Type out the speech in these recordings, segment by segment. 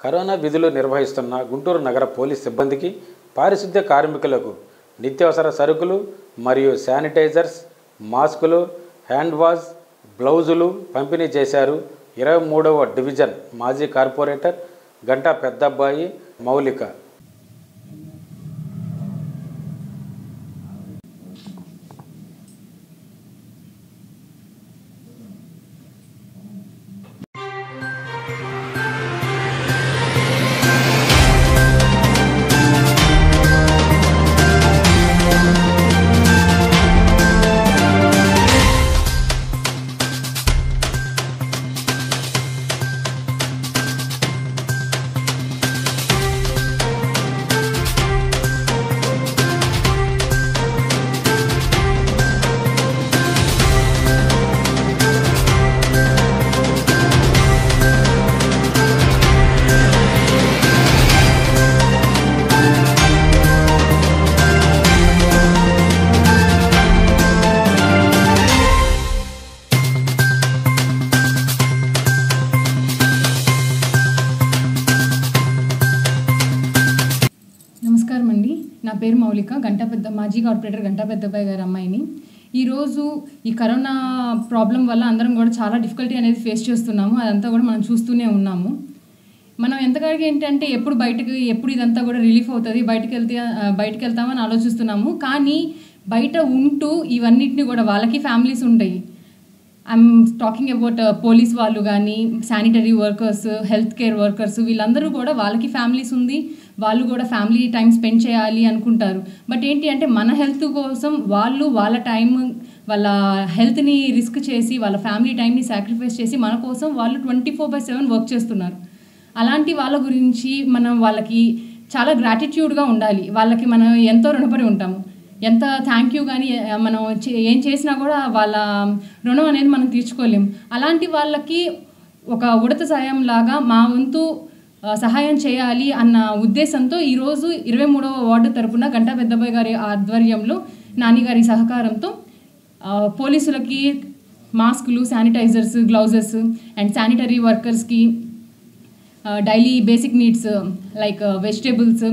corona విధులు నిర్వహిస్తున్న గుంటూరు నగర పోలీస్ సిబ్బందికి పారిశుద్ధ్య కార్మికులకు నిత్యావసర సరుకులు మరియు శానిటైజర్స్ మాస్కులు హ్యాండ్ వాష్ బ్లౌజులు పంపిణీ చేశారు ఇరవై మూడవ డివిజన్ మాజీ కార్పొరేటర్ గంటా పెద్దబ్బాయి మౌలిక నమస్కారం అండి నా పేరు మౌలిక గంటా పెద్ద మాజీ కార్పొరేటర్ గంటా పెద్దబ్బాయి గారి అమ్మాయిని ఈరోజు ఈ కరోనా ప్రాబ్లం వల్ల అందరం కూడా చాలా డిఫికల్టీ అనేది ఫేస్ చేస్తున్నాము అదంతా కూడా మనం చూస్తూనే ఉన్నాము మనం ఎంతకాడికి ఏంటంటే ఎప్పుడు బయటకు ఎప్పుడు ఇదంతా కూడా రిలీఫ్ అవుతుంది బయటకు వెళ్తే ఆ, బయటకు వెళ్తామని ఆలోచిస్తున్నాము కానీ బయట ఉంటూ ఇవన్నిటిని కూడా వాళ్ళకి ఫ్యామిలీస్ ఉంటాయి ఐఎమ్ టాకింగ్ అబౌట్ పోలీస్ వాళ్ళు కానీ sanitary workers health care workers వీళ్ళందరూ కూడా వాళ్ళకి ఫ్యామిలీస్ ఉంది వాళ్ళు కూడా ఫ్యామిలీ టైం స్పెండ్ చేయాలి అనుకుంటారు బట్ ఏంటి అంటే మన హెల్త్ కోసం వాళ్ళు వాళ్ళ టైం వాళ్ళ హెల్త్ని రిస్క్ చేసి వాళ్ళ ఫ్యామిలీ టైంని సాక్రిఫైస్ చేసి మన కోసం వాళ్ళు twenty four by seven work చేస్తున్నారు అలాంటి వాళ్ళ గురించి మనం వాళ్ళకి చాలా గ్రాటిట్యూడ్గా ఉండాలి వాళ్ళకి మనం ఎంతో రుణపడి ఉంటాము ఎంత థ్యాంక్ యూ కానీ మనం చే- ఏం చేసినా కూడా వాళ్ళ రుణం అనేది మనం తీర్చుకోలేం అలాంటి వాళ్ళకి ఒక ఉడత సాయం లాగా మా వంతు ఆ, సహాయం చేయాలి అన్న ఉద్దేశంతో ఈరోజు ఇరవై మూడవ వార్డు తరపున గంటా పెద్దబాయ్ గారి ఆధ్వర్యంలో నాని గారి సహకారంతో ఆ, పోలీసులకి మాస్కులు శానిటైజర్స్ గ్లౌజెస్ అండ్ శానిటరీ వర్కర్స్కి daily basic needs like vegetables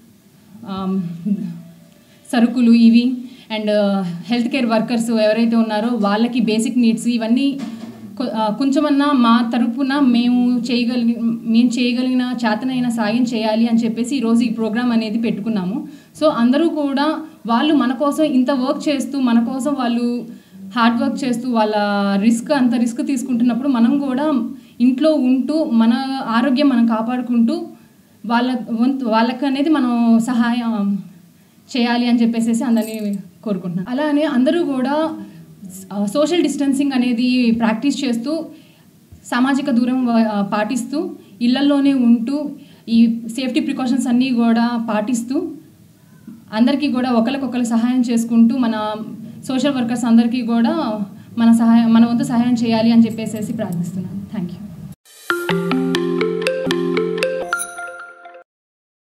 సరుకులు ఇవి అండ్ హెల్త్ కేర్ వర్కర్స్ ఎవరైతే ఉన్నారో వాళ్ళకి బేసిక్ నీడ్స్ ఇవన్నీ కొ- ఆ, కొంచెమన్నా మా తరపున మేము చేయగలిగి మేము చేయగలిగిన చేతనైన సాయం చేయాలి అని చెప్పేసి ఈరోజు ఈ ప్రోగ్రామ్ అనేది పెట్టుకున్నాము సో అందరూ కూడా వాళ్ళు మన కోసం ఇంత వర్క్ చేస్తూ మన కోసం వాళ్ళు హార్డ్ వర్క్ చేస్తూ వాళ్ళ రిస్క్ అంత రిస్క్ తీసుకుంటున్నప్పుడు మనం కూడా ఇంట్లో ఉంటూ మన ఆరోగ్యం మనం కాపాడుకుంటూ వాళ్ళ వంతు వాళ్ళకి అనేది మనం సహాయం చేయాలి అని చెప్పేసి అందరినీ కోరుకుంటున్నాను అలానే అందరూ కూడా సోషల్ డిస్టెన్సింగ్ అనేది ప్రాక్టీస్ చేస్తూ సామాజిక దూరం ఆ, పాటిస్తూ ఇళ్లలోనే ఉంటూ ఈ సేఫ్టీ ప్రికాషన్స్ అన్నీ కూడా పాటిస్తూ అందరికీ కూడా ఒకరికొకరు సహాయం చేసుకుంటూ మన సోషల్ వర్కర్స్ అందరికీ కూడా మన సహాయం మన వంతు సహాయం చేయాలి అని చెప్పేసి ప్రార్థిస్తున్నాను థ్యాంక్ యూ